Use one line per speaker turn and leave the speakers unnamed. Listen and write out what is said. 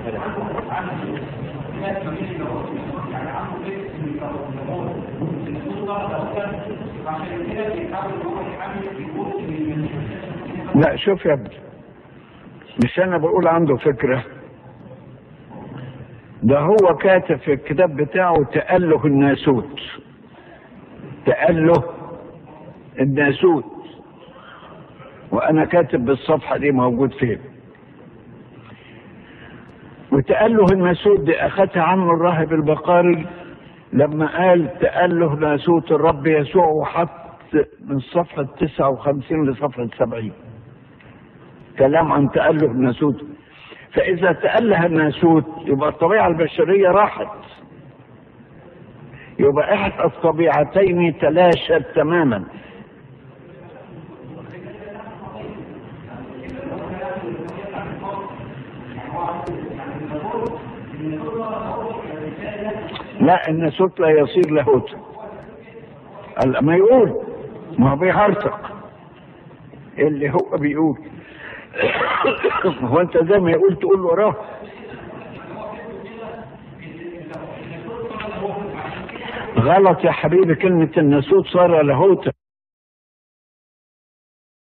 لا شوف يا ابني مش انا بقول عنده فكره ده هو كاتب في الكتاب بتاعه تأله الناسوت تأله الناسوت وانا كاتب بالصفحه دي موجود فين وتأله الناسوت دي اخذها عنه الراهب البقاري لما قال تأله ناسوت الرب يسوع وحط من صفحة 59 لصفحة 70 كلام عن تأله الناسوت فإذا تأله الناسوت يبقى الطبيعة البشرية راحت يبقى إحدى الطبيعتين تلاشت تماما لا الناسوت لا يصير لاهوت ما يقول ما هو بيهرطق اللي هو بيقول هو انت زي ما يقول تقول وراه غلط يا حبيبي كلمة الناسوت صار لاهوتا